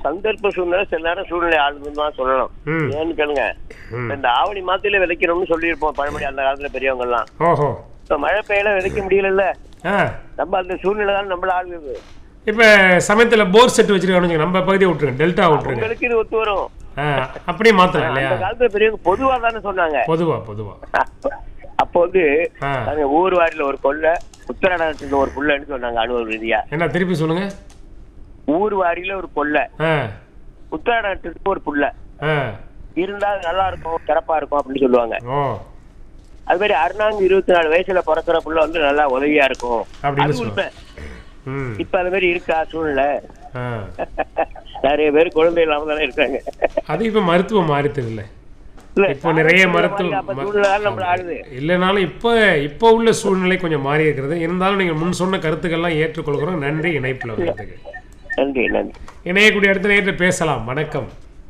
சந்தர்ப்ப சூழ்நிலை சில நேரம் சூழ்நிலை ஆளுதுன்னு தான் சொல்லணும் ம். ஏன்னு கேளுங்க ம். இந்த ஆவணி மாத்தில விதைக்கணும்னு சொல்லியிருப்போம் பழமொழி அந்த காலத்துல பெரியவங்க எல்லாம் ஓஹோ இப்ப மழை பெய்யல விதைக்க முடியல ஆ நம்ம அந்த சூழ்நிலை தான் நம்மள ஆளுது இப்போ சமயத்தில் போர் செட் வச்சிருக்காங்க நம்ம பகுதியை விட்டுருங்க டெல்டா விட்டுருங்க உங்களுக்கு இது ஒத்து வரும் ஆ அப்படியே மாற்றலாம் இல்லையா அந்த காலத்துல பெரியவங்க பொதுவா தானே சொன்னாங்க பொதுவா பொதுவா அப்ப- அப்போ வந்து ஆ நாங்க ஊர் வாரில ஒரு கொள்ளை உத்தரநாட்டுல ஒரு புள்ளன்னு சொன்னாங்க அனுபவ ரீதியா என்ன திருப்பி சொல்லுங்க ஊர் வாரியில ஒரு கொள்ளை ஆ உத்தரநாட்டுக்கு ஒரு புள்ள ஆ இருந்தா அது நல்லா இருக்கும் சிறப்பா இருக்கும் அப்படின்னு சொல்லுவாங்க ஓ அது மாதிரி அறுநாங்க இருபத்தி நாலு வயசுல பிறக்கிற புள்ள வந்து நல்லா உதவியா இருக்கும் அப்படின்னு அது உண்மை ம் இப்ப அது மாதிரி இருக்கா சூழ்நிலை ஆ நிறைய பேர் குழந்தை இல்லாம தானே இருக்காங்க அது இப்போ மருத்துவம் மாறித்தது இல்லை இல்ல, இப்போ நிறைய அப்ப மருத்துவம் சூழ்நிலை தான் நம்மள ஆளுது இல்லைனாலும் இப்போ இப்போ உள்ள சூழ்நிலை கொஞ்சம் மாறி இருக்கிறது இருந்தாலும் நீங்கள் முன் சொன்ன கருத்துக்கள்லாம் ஏற்றுக்கொள்கிறோம் நன்றி இணைப்பில் வந்ததுக்கு நன்றி நன்றி இணையக்கூடிய இடத்துல நேரில் பேசலாம் வணக்கம்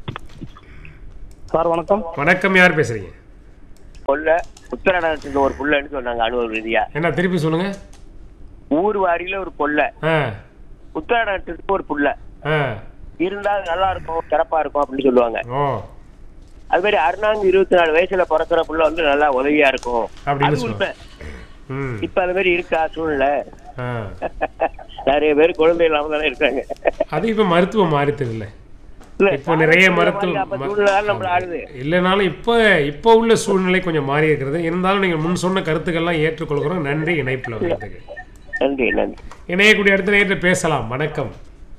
சார் வணக்கம் வணக்கம் யார் பேசுறீங்க கொள்ளை உத்தரநாட்டுல ஒரு புள்ளன்னு சொன்னாங்க அனுபவ ரீதியா என்ன திருப்பி சொல்லுங்க ஊர் வாரியில ஒரு கொள்ளை ஆ உத்தரநாட்டுக்கு ஒரு புள்ள ஆ இருந்தா அது நல்லா இருக்கும் சிறப்பா இருக்கும் அப்படின்னு சொல்லுவாங்க ஓ அது மாதிரி அறுநாங்க இருபத்தி நாலு வயசுல பிறக்கிற புள்ள வந்து நல்லா உதவியா இருக்கும் அப்படின்னு அது உண்மை ம் இப்ப அது மாதிரி இருக்கா சூழ்நிலை ஆ நிறைய பேர் குழந்தை இல்லாம தானே இருக்காங்க அது இப்போ மருத்துவம் மாறித்தது இல்லை இல்ல, இப்போ நிறைய அப்ப மருத்துவம் சூழ்நிலை தான் நம்மள ஆளுது இல்லைனாலும் இப்போ இப்போ உள்ள சூழ்நிலை கொஞ்சம் மாறி இருக்கிறது இருந்தாலும் நீங்கள் முன் சொன்ன கருத்துக்கள்லாம் ஏற்றுக்கொள்கிறோம் நன்றி இணைப்பில் வந்ததுக்கு நன்றி நன்றி இணையக்கூடிய இடத்துல நேரில் பேசலாம் வணக்கம்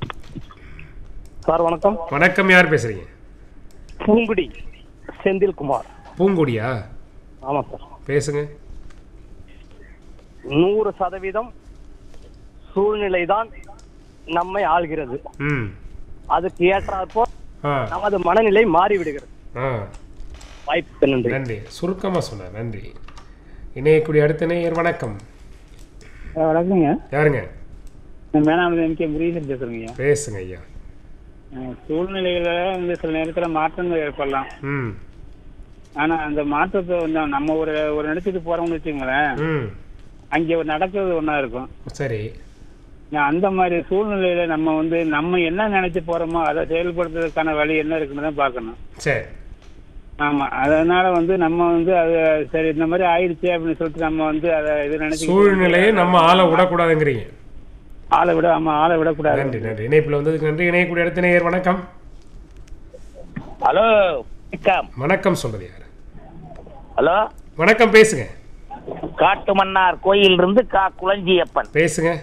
சார் வணக்கம் வணக்கம் யார் பேசுறீங்க பூங்குடி செந்தில்குமார் பூங்கொடியா ஆமாம் சார் பேசுங்க நூறு சதவீதம் சூழ்நிலை தான் நம்மை ஆள்கிறது ம் அதுக்கு ஏற்றாற்போ ஆ நமது மனநிலை மாறிவிடுகிறது ஆ வாய்ப்புக்கு நன்றி நன்றி சுருக்கமாக சொன்னேன் நன்றி இணையக்கூடிய அடுத்த நேயர் வணக்கம் வணக்கங்க யாருங்க நான் மேனாமது எம் கே முருகேசன் பேசுறேங்க பேசுங்க ஐயா சூழ்நிலையில வந்து சில நேரத்துல மாற்றங்கள் ஏற்படலாம் ம் ஆனா அந்த மாற்றத்தை வந்து நம்ம ஒரு ஒரு நினைச்சிட்டு போறோம்னு வச்சுங்களேன் ம் அங்க ஒரு நடக்கிறது ஒண்ணா இருக்கும் சரி நான் அந்த மாதிரி சூழ்நிலையில நம்ம வந்து நம்ம என்ன நினைச்சு போறோமோ அதை செயல்படுத்துறதுக்கான வழி என்ன இருக்குன்னு தான் பார்க்கணும் சரி ஆமா அதனால வந்து நம்ம வந்து அது சரி இந்த மாதிரி ஆயிடுச்சு அப்படின்னு சொல்லிட்டு நம்ம வந்து அதை இது நினைச்சு சூழ்நிலையை நம்ம ஆளை விடக்கூடாதுங்கிறீங்க ஆளை விட ஆமா ஆளை விடக்கூடாது நன்றி நன்றி இணைப்பில் வந்ததுக்கு நன்றி இணையக்கூடிய அடுத்த நேயர் வணக்கம் ஹலோ வணக்கம் வணக்கம் சொல்றது யார் ஹலோ வணக்கம் பேசுங்க காட்டு மன்னார் கோயில் இருந்து கா குளஞ்சியப்பன் பேசுங்க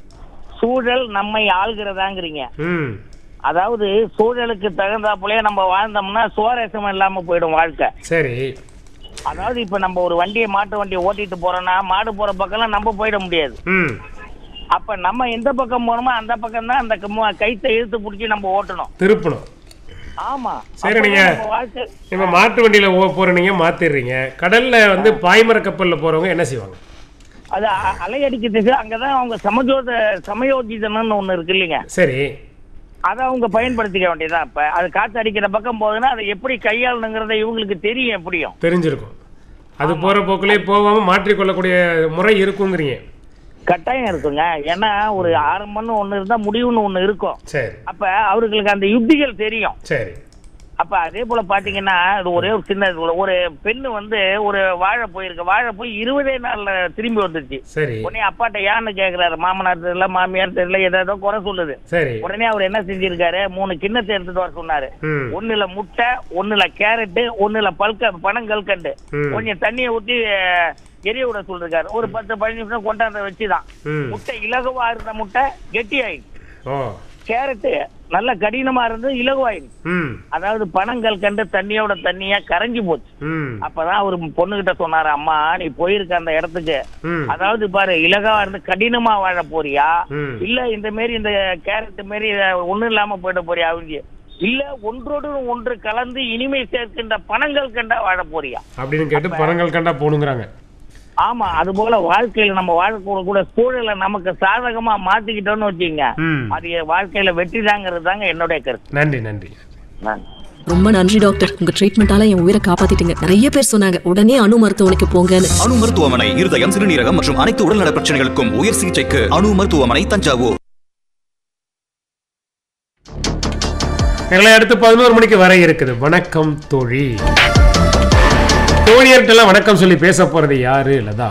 சூழல் நம்மை ஆள்கிறதாங்கிறீங்க ம் அதாவது சூழலுக்கு தகுந்தாப்புலயே நம்ம வாழ்ந்தோம்னா சுவாரஸ்யம் இல்லாம போயிடும் வாழ்க்கை சரி அதாவது இப்ப நம்ம ஒரு வண்டியை மாட்டு வண்டியை ஓட்டிட்டு போறோம்னா மாடு போற பக்கம்லாம் நம்ம போயிட முடியாது ம் அப்ப நம்ம எந்த பக்கம் போறோமோ அந்த பக்கம் தான் அந்த கம்ம- கைத்தை இழுத்து பிடிச்சி நம்ம ஓட்டணும் திருப்பணும் ஆமா சரி, அப்பதான் நீங்க- நம்ம வாழ்க்கை இப்போ மாட்டு வண்டியில் ஓ போகிறீங்க மாற்றிடுறீங்க கடலில் வந்து பாய்மர கப்பலில் போகிறவங்க என்ன செய்வாங்க அது அ- அலையடிக்கிறதுக்கு அங்கதான் அவங்க சமஜோத சமயோஜிதம்னு ஒண்ணு இருக்கு இல்லைங்க சரி அதை அவங்க பயன்படுத்திக்க வேண்டியதான் இப்ப அது காத்து அடிக்கிற பக்கம் போகுதுன்னா அதை எப்படி கையாளணுங்கிறத இவங்களுக்கு தெரியும் எப்படியும் தெரிஞ்சிருக்கும் அது போகிற போக்குலேயே போகாமல் மாற்றிக்கொள்ளக்கூடிய முறை இருக்குங்கிறீங்க கட்டாயம் இருக்குங்க ஏன்னா ஒரு ஆரம்பம்னு ஒண்ணு இருந்தா முடிவுன்னு ஒண்ணு இருக்கும் சரி அப்ப அவர்களுக்கு அந்த யுக்திகள் தெரியும் சரி அப்ப அதே போல பாத்தீங்கன்னா இது ஒரே ஒரு சின்ன இது. ஒரு பெண்ணு வந்து ஒரு வாழை போயிருக்கு வாழை போய் இருபதே நாள்ல திரும்பி வந்துருச்சு சரி உடனே அப்பாட்ட ஏன்னு கேக்குறாரு மாமனார் தெரியல மாமியார் தெரியல ஏதோ குறை சொல்லுது சரி உடனே அவர் என்ன செஞ்சிருக்காரு மூணு கிண்ணத்தை எடுத்துட்டு வர சொன்னாரு ம் ஒண்ணுல முட்டை ஒண்ணுல கேரட் ஒண்ணுல பல்க பனங்கல்கண்டு ம். கொஞ்சம் தண்ணியை ஊத்தி அஹ், எரிய விட சொல்லிருக்காரு ஒரு பத்து பதினஞ்சு நிமிஷம் கொண்டாந்து வச்சுதான் ம் முட்டை இலகுவா இருந்த முட்டை கெட்டி ஆயிடுச்சு ஓ கேரட் நல்ல கடினமா இருந்து இலகுவாயிடுச்சு ம் அதாவது பனங்கள் கண்டு தண்ணியோட தண்ணியா கரைஞ்சு போச்சு ம் அப்பதான் அவர் பொண்ணுகிட்ட சொன்னாரு அம்மா நீ போயிருக்க அந்த இடத்துக்கு ம் அதாவது பாரு இலகா இருந்து கடினமா வாழ போறியா ம் இல்ல இந்த மாரி இந்த கேரட் மாரி ஒண்ணும் இல்லாம போயிட போறியா அவங்க இல்ல ஒன்றோடு ஒன்று கலந்து இனிமை சேர்க்கின்ற பணங்கள் கண்டா வாழ போறியா அப்படின்னு கேட்டு பணங்கள் கண்டா போகணுங்கிறாங்க ஆமா அது போல வாழ்க்கையில நம்ம வாழ்க்கை கூட சூழலை நமக்கு சாதகமா மாத்திக்கிட்டோம்னு வச்சுங்க ம் அது என் வாழ்க்கையில வெற்றி தாங்கிறது தாங்க என்னுடைய கருத்து நன்றி நன்றி நன்றி. ரொம்ப நன்றி டாக்டர் உங்க ட்ரீட்மெண்டால என் உயிரை காப்பாத்திட்டீங்க நிறைய பேர் சொன்னாங்க உடனே அணு மருத்துவமனைக்கு போங்கன்னு அணு மருத்துவமனை இருதயம் சிறுநீரகம் மற்றும் அனைத்து உடல்நல பிரச்சனைகளுக்கும் உயர் சிகிச்சைக்கு அணு மருத்துவமனை தஞ்சாவூர் எங்களை அடுத்து பதினோரு மணிக்கு வர இருக்குது வணக்கம் தோழி தோழியர்கிட்டலாம் வணக்கம் சொல்லி பேச போறது யாரு லதா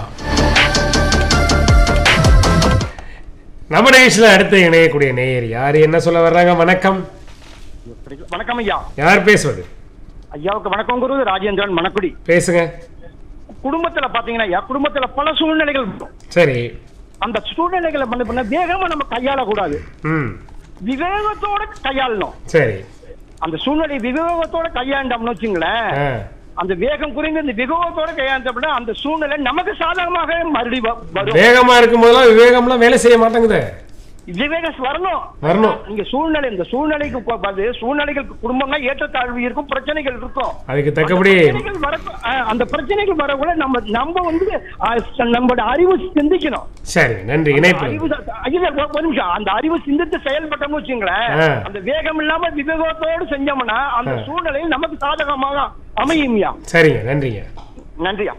நம்ம நிகழ்ச்சியில் அடுத்து இணையக்கூடிய நேயர் யாரு என்ன சொல்ல வர்றாங்க வணக்கம் வணக்கம் ஐயா யார் பேசுவது ஐயாவுக்கு வணக்கம் குரு ராஜேந்திரன் மணக்குடி பேசுங்க குடும்பத்துல பாத்தீங்கன்னா ஐயா குடும்பத்துல பல சூழ்நிலைகள் வரும். சரி அந்த சூழ்நிலைகளை பண்ண பண்ண வேகமா நம்ம கையாளக்கூடாது ம் விவேகத்தோட கையாளணும் சரி அந்த சூழ்நிலை விவேகத்தோட கையாண்டோம்னு வச்சுங்களேன் ஆ அந்த வேகம் குறைந்து இந்த விவேகத்தோட கையாண்டோம்னா அந்த சூழ்நிலை நமக்கு சாதகமாக மறுபடி வ- வரும் வேகமா இருக்கும் போதெல்லாம் விவேகம்லாம் வேலை செய்ய மாட்டேங்குது விவேகம் வரணும் வரணும் நீங்க சூழ்நிலை இந்த சூழ்நிலைக்கு ப- அது சூழ்நிலைகளுக்கு குடும்பம்னா ஏற்றத்தாழ்வு இருக்கும் பிரச்சனைகள் இருக்கும் அதுக்கு தக்கபடி அந்த பிரச்சனைகள் வர அஹ், அந்த பிரச்சனைகள் வரக்குள்ள நம்ம நம்ம வந்து அஹ், ச- நம்மளோட அறிவு சிந்திக்கணும் சரி நன்றி இணைப்பு அறிவு தான் ஐயா, ஒரு- ஒரு நிமிஷம் அந்த அறிவு சிந்தித்து செயல்பட்டோம்னு வச்சுங்களேன் ஆ. அந்த வேகம் இல்லாம விவேகத்தோடு செஞ்சோம்னா அந்த ஆ. சூழ்நிலை நமக்கு சாதகமாக அமையும்யா சரிங்க நன்றிங்க நன்றியா